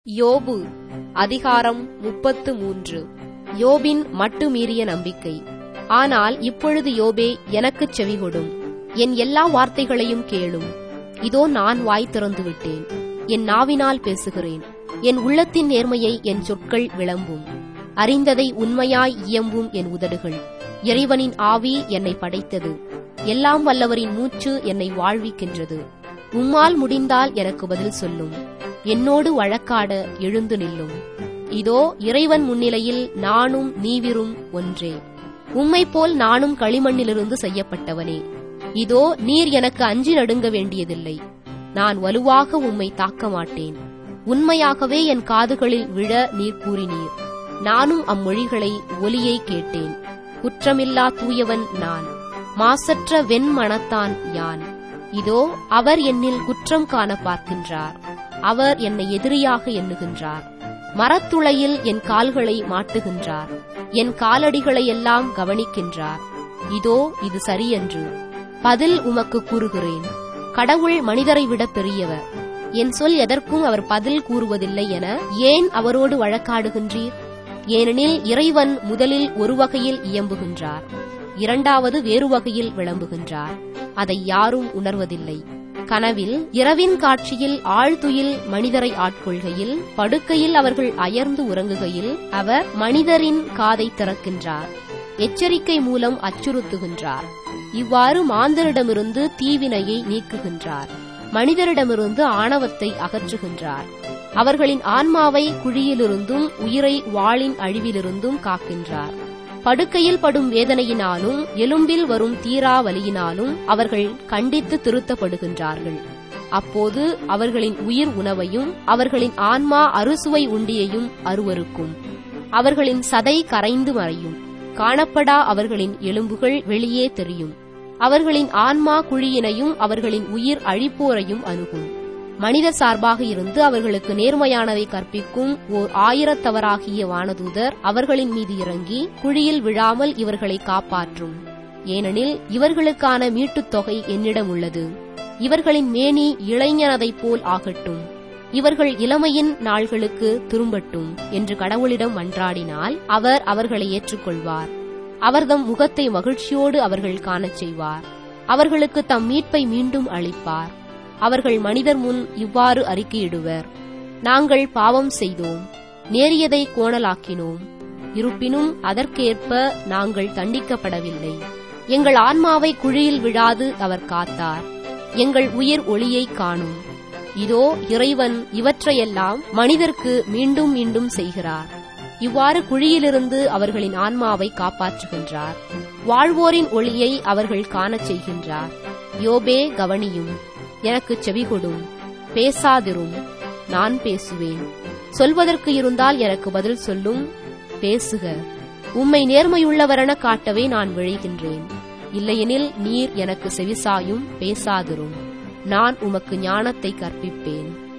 யோபு அதிகாரம் முப்பத்து மூன்று யோபின் மட்டுமீறிய நம்பிக்கை ஆனால் இப்பொழுது யோபே எனக்குச் செவிகொடும் என் எல்லா வார்த்தைகளையும் கேளும் இதோ நான் வாய் திறந்து விட்டேன் என் நாவினால் பேசுகிறேன் என் உள்ளத்தின் நேர்மையை என் சொற்கள் விளம்பும் அறிந்ததை உண்மையாய் இயம்பும் என் உதடுகள் இறைவனின் ஆவி என்னை படைத்தது எல்லாம் வல்லவரின் மூச்சு என்னை வாழ்விக்கின்றது உம்மால் முடிந்தால் எனக்கு பதில் சொல்லும் என்னோடு வழக்காட எழுந்து நில்லும் இதோ இறைவன் முன்னிலையில் நானும் நீவிரும் ஒன்றே உம்மை போல் நானும் களிமண்ணிலிருந்து செய்யப்பட்டவனே இதோ நீர் எனக்கு அஞ்சி நடுங்க வேண்டியதில்லை நான் வலுவாக உம்மை தாக்க மாட்டேன் உண்மையாகவே என் காதுகளில் விழ நீர் கூறினீர் நானும் அம்மொழிகளை ஒலியை கேட்டேன் குற்றமில்லா தூயவன் நான் மாசற்ற வெண்மனத்தான் யான் இதோ அவர் என்னில் குற்றம் காண பார்க்கின்றார் அவர் என்னை எதிரியாக எண்ணுகின்றார் மரத்துளையில் என் கால்களை மாட்டுகின்றார் என் காலடிகளை எல்லாம் கவனிக்கின்றார் இதோ இது சரியன்று பதில் உமக்கு கூறுகிறேன் கடவுள் மனிதரை விட பெரியவர் என் சொல் எதற்கும் அவர் பதில் கூறுவதில்லை என ஏன் அவரோடு வழக்காடுகின்றீர் ஏனெனில் இறைவன் முதலில் ஒரு வகையில் இயம்புகின்றார் இரண்டாவது வேறு வகையில் விளம்புகின்றார் அதை யாரும் உணர்வதில்லை கனவில் இரவின் காட்சியில் ஆழ்துயில் மனிதரை ஆட்கொள்கையில் படுக்கையில் அவர்கள் அயர்ந்து உறங்குகையில் அவர் மனிதரின் காதை திறக்கின்றார் எச்சரிக்கை மூலம் அச்சுறுத்துகின்றார் இவ்வாறு மாந்தரிடமிருந்து தீவினையை நீக்குகின்றார் மனிதரிடமிருந்து ஆணவத்தை அகற்றுகின்றார் அவர்களின் ஆன்மாவை குழியிலிருந்தும் உயிரை வாளின் அழிவிலிருந்தும் காக்கின்றார் படுக்கையில் படும் வேதனையினாலும் எலும்பில் வரும் தீரா வலியினாலும் அவர்கள் கண்டித்து திருத்தப்படுகின்றார்கள் அப்போது அவர்களின் உயிர் உணவையும் அவர்களின் ஆன்மா அறுசுவை உண்டியையும் அருவருக்கும் அவர்களின் சதை கரைந்து மறையும் காணப்படா அவர்களின் எலும்புகள் வெளியே தெரியும் அவர்களின் ஆன்மா குழியினையும் அவர்களின் உயிர் அழிப்போரையும் அணுகும் மனித சார்பாக இருந்து அவர்களுக்கு நேர்மையானதை கற்பிக்கும் ஓர் ஆயிரத்தவராகிய வானதூதர் அவர்களின் மீது இறங்கி குழியில் விழாமல் இவர்களை காப்பாற்றும் ஏனெனில் இவர்களுக்கான மீட்டுத் தொகை என்னிடம் உள்ளது இவர்களின் மேனி இளைஞனதைப் போல் ஆகட்டும் இவர்கள் இளமையின் நாள்களுக்கு திரும்பட்டும் என்று கடவுளிடம் மன்றாடினால் அவர் அவர்களை ஏற்றுக்கொள்வார் அவர்தம் முகத்தை மகிழ்ச்சியோடு அவர்கள் காணச் செய்வார் அவர்களுக்கு தம் மீட்பை மீண்டும் அளிப்பார் அவர்கள் மனிதர் முன் இவ்வாறு அறிக்கையிடுவர் நாங்கள் பாவம் செய்தோம் நேரியதை கோணலாக்கினோம் இருப்பினும் அதற்கேற்ப நாங்கள் தண்டிக்கப்படவில்லை எங்கள் ஆன்மாவை குழியில் விழாது அவர் காத்தார் எங்கள் உயிர் ஒளியை காணும் இதோ இறைவன் இவற்றையெல்லாம் மனிதர்க்கு மீண்டும் மீண்டும் செய்கிறார் இவ்வாறு குழியிலிருந்து அவர்களின் ஆன்மாவை காப்பாற்றுகின்றார் வாழ்வோரின் ஒளியை அவர்கள் காணச் செய்கின்றார் யோபே கவனியும் எனக்கு செவிகொடும் பேசாதிரும் நான் பேசுவேன் சொல்வதற்கு இருந்தால் எனக்கு பதில் சொல்லும் பேசுக உம்மை நேர்மையுள்ளவரென காட்டவே நான் விழைகின்றேன் இல்லையெனில் நீர் எனக்கு செவிசாயும் பேசாதிரும் நான் உமக்கு ஞானத்தை கற்பிப்பேன்